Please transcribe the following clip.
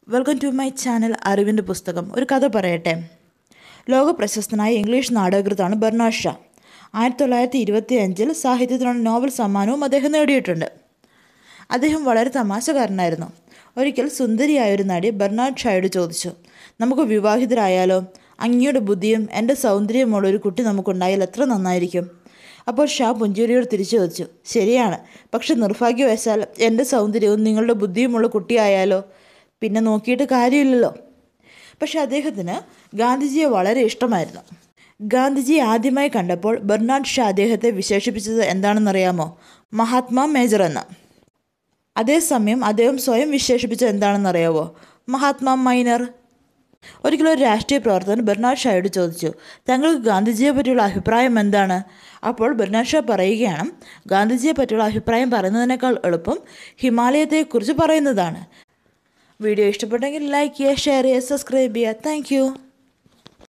welcome to my channel അറിവിൻ്റെ പുസ്തകം ഒരു കഥ പറയട്ടെ ലോക പ്രശസ്തനായ ഇംഗ്ലീഷ് നാടകകൃത്താണ് ബെർണാഡ് ഷാ ആയിരത്തി തൊള്ളായിരത്തി ഇരുപത്തി അഞ്ചിൽ സാഹിത്യത്തിനുള്ള നോബൽ സമ്മാനവും അദ്ദേഹം നേടിയിട്ടുണ്ട് അദ്ദേഹം വളരെ തമാശക്കാരനായിരുന്നു ഒരിക്കൽ സുന്ദരിയായ ഒരു നടി ബെർണാഡ് ഷായോട് ചോദിച്ചു നമുക്ക് വിവാഹിതരായാലോ അങ്ങയുടെ ബുദ്ധിയും എൻ്റെ സൗന്ദര്യമുള്ള ഒരു കുട്ടി നമുക്കുണ്ടായാൽ എത്ര നന്നായിരിക്കും അപ്പോൾ ഷാ പുഞ്ചിരിയോട് തിരിച്ചു ചോദിച്ചു ശരിയാണ് പക്ഷെ നിർഭാഗ്യവശാൽ എൻ്റെ സൗന്ദര്യവും നിങ്ങളുടെ ബുദ്ധിയുമുള്ള കുട്ടിയായാലോ പിന്നെ നോക്കിയിട്ട് കാര്യമില്ലല്ലോ പക്ഷെ അദ്ദേഹത്തിന് ഗാന്ധിജിയെ വളരെ ഇഷ്ടമായിരുന്നു ഗാന്ധിജിയെ ആദ്യമായി കണ്ടപ്പോൾ ബെർണാഡ് ഷാ അദ്ദേഹത്തെ വിശേഷിപ്പിച്ചത് എന്താണെന്നറിയാമോ മഹാത്മാ മേജർ എന്ന് അതേസമയം അദ്ദേഹം സ്വയം വിശേഷിപ്പിച്ചത് എന്താണെന്നറിയാവോ മഹാത്മാ മൈനർ ഒരിക്കലും ഒരു രാഷ്ട്രീയ പ്രവർത്തകൻ ബെർണാഡ് ഷായോട് ചോദിച്ചു താങ്കൾക്ക് ഗാന്ധിജിയെ പറ്റിയുള്ള അഭിപ്രായം എന്താണ് അപ്പോൾ ബെർണാഡ് ഷാ പറയുകയാണ് ഗാന്ധിജിയെ പറ്റിയുള്ള അഭിപ്രായം പറയുന്നതിനേക്കാൾ എളുപ്പം ഹിമാലയത്തെക്കുറിച്ച് പറയുന്നതാണ് വീഡിയോ ഇഷ്ടപ്പെട്ടെങ്കിൽ ലൈക്ക് ചെയ്യുക ഷെയർ ചെയ്യുക സബ്സ്ക്രൈബ് ചെയ്യുക താങ്ക്